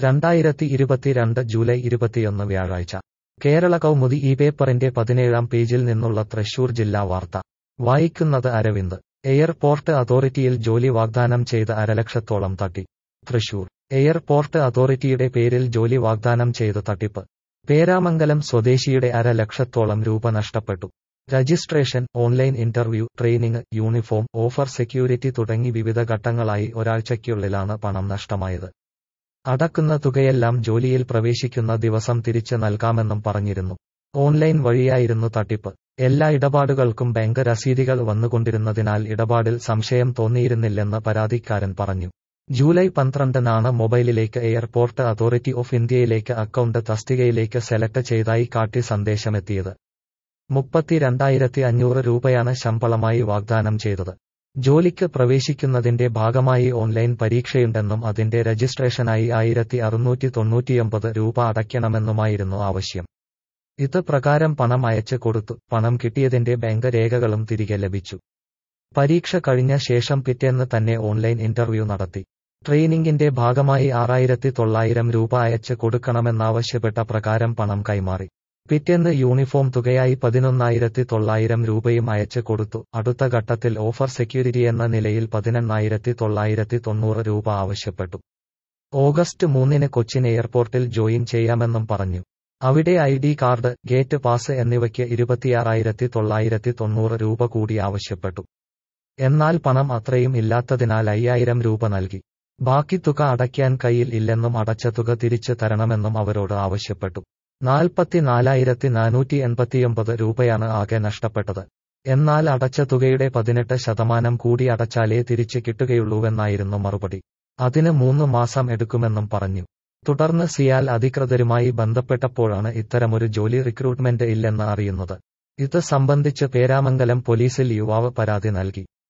രണ്ടായിരത്തി ഇരുപത്തിരണ്ട് ജൂലൈ ഇരുപത്തിയൊന്ന് വ്യാഴാഴ്ച കേരള കൗമുദി ഈ പേപ്പറിന്റെ പതിനേഴാം പേജിൽ നിന്നുള്ള തൃശൂർ ജില്ലാ വാർത്ത വായിക്കുന്നത് അരവിന്ദ് എയർപോർട്ട് അതോറിറ്റിയിൽ ജോലി വാഗ്ദാനം ചെയ്ത അരലക്ഷത്തോളം തട്ടി തൃശൂർ എയർപോർട്ട് അതോറിറ്റിയുടെ പേരിൽ ജോലി വാഗ്ദാനം ചെയ്ത് തട്ടിപ്പ് പേരാമംഗലം സ്വദേശിയുടെ അരലക്ഷത്തോളം രൂപ നഷ്ടപ്പെട്ടു registration online interview training uniform offer security തുടങ്ങി വിവിധ ഘട്ടങ്ങളായി ഒരാഴ്ചയ്ക്കുള്ളിലാണ് പണം നഷ്ടമായത് അടക്കുന്ന തുകയെല്ലാം ജോലിയിൽ പ്രവേശിക്കുന്ന ദിവസം തിരിച്ച് നൽകാമെന്നും പറഞ്ഞിരുന്നു ഓൺലൈൻ വഴിയായിരുന്നു തട്ടിപ്പ് എല്ലാ ഇടപാടുകൾക്കും ബാങ്ക് രസീതികൾ വന്നുകൊണ്ടിരുന്നതിനാൽ ഇടപാടിൽ സംശയം തോന്നിയിരുന്നില്ലെന്ന് പരാതിക്കാരൻ പറഞ്ഞു ജൂലൈ പന്ത്രണ്ടിനാണ് മൊബൈലിലേക്ക് എയർപോർട്ട് അതോറിറ്റി ഓഫ് ഇന്ത്യയിലേക്ക് അക്കൗണ്ട് തസ്തികയിലേക്ക് സെലക്ട് ചെയ്തായി കാട്ടി സന്ദേശമെത്തിയത് മുപ്പത്തിരണ്ടായിരത്തി അഞ്ഞൂറ് രൂപയാണ് ശമ്പളമായി വാഗ്ദാനം ചെയ്തത് ജോലിക്ക് പ്രവേശിക്കുന്നതിന്റെ ഭാഗമായി ഓൺലൈൻ പരീക്ഷയുണ്ടെന്നും അതിന്റെ രജിസ്ട്രേഷനായി ആയിരത്തി അറുന്നൂറ്റി തൊണ്ണൂറ്റിയൊമ്പത് രൂപ അടയ്ക്കണമെന്നുമായിരുന്നു ആവശ്യം ഇത് പ്രകാരം പണം അയച്ചു കൊടുത്തു പണം കിട്ടിയതിന്റെ ബാങ്ക് രേഖകളും തിരികെ ലഭിച്ചു പരീക്ഷ കഴിഞ്ഞ ശേഷം പിറ്റേന്ന് തന്നെ ഓൺലൈൻ ഇന്റർവ്യൂ നടത്തി ട്രെയിനിങ്ങിന്റെ ഭാഗമായി ആറായിരത്തി തൊള്ളായിരം രൂപ അയച്ച് കൊടുക്കണമെന്നാവശ്യപ്പെട്ട പ്രകാരം പണം കൈമാറി പിറ്റേന്ന് യൂണിഫോം തുകയായി പതിനൊന്നായിരത്തി തൊള്ളായിരം രൂപയും അയച്ചു കൊടുത്തു അടുത്ത ഘട്ടത്തിൽ ഓഫർ സെക്യൂരിറ്റി എന്ന നിലയിൽ പതിനെണ്ണായിരത്തി തൊള്ളായിരത്തി തൊണ്ണൂറ് രൂപ ആവശ്യപ്പെട്ടു ഓഗസ്റ്റ് മൂന്നിന് കൊച്ചിൻ എയർപോർട്ടിൽ ജോയിൻ ചെയ്യാമെന്നും പറഞ്ഞു അവിടെ I D card gate pass എന്നിവയ്ക്ക് ഇരുപത്തിയാറായിരത്തി തൊള്ളായിരത്തി തൊണ്ണൂറ് രൂപ കൂടി ആവശ്യപ്പെട്ടു എന്നാൽ പണം അത്രയും ഇല്ലാത്തതിനാൽ അയ്യായിരം രൂപ നൽകി ബാക്കി തുക അടയ്ക്കാൻ കയ്യിൽ ഇല്ലെന്നും അടച്ച തുക തിരിച്ചു തരണമെന്നും അവരോട് ആവശ്യപ്പെട്ടു നാൽപ്പത്തിനാലായിരത്തി നാനൂറ്റി എൺപത്തിയൊമ്പത് രൂപയാണ് ആകെ നഷ്ടപ്പെട്ടത് എന്നാൽ അടച്ച തുകയുടെ പതിനെട്ട് ശതമാനം കൂടി അടച്ചാലേ തിരിച്ചു കിട്ടുകയുള്ളൂവെന്നായിരുന്നു മറുപടി അതിന് മൂന്ന് മാസം എടുക്കുമെന്നും പറഞ്ഞു തുടർന്ന് സിയാൽ അധികൃതരുമായി ബന്ധപ്പെട്ടപ്പോഴാണ് ഇത്തരമൊരു ജോലി റിക്രൂട്ട്മെന്റ് ഇല്ലെന്ന് അറിയുന്നത് ഇത് സംബന്ധിച്ച് പേരാമംഗലം പോലീസിൽ യുവാവ് പരാതി നൽകി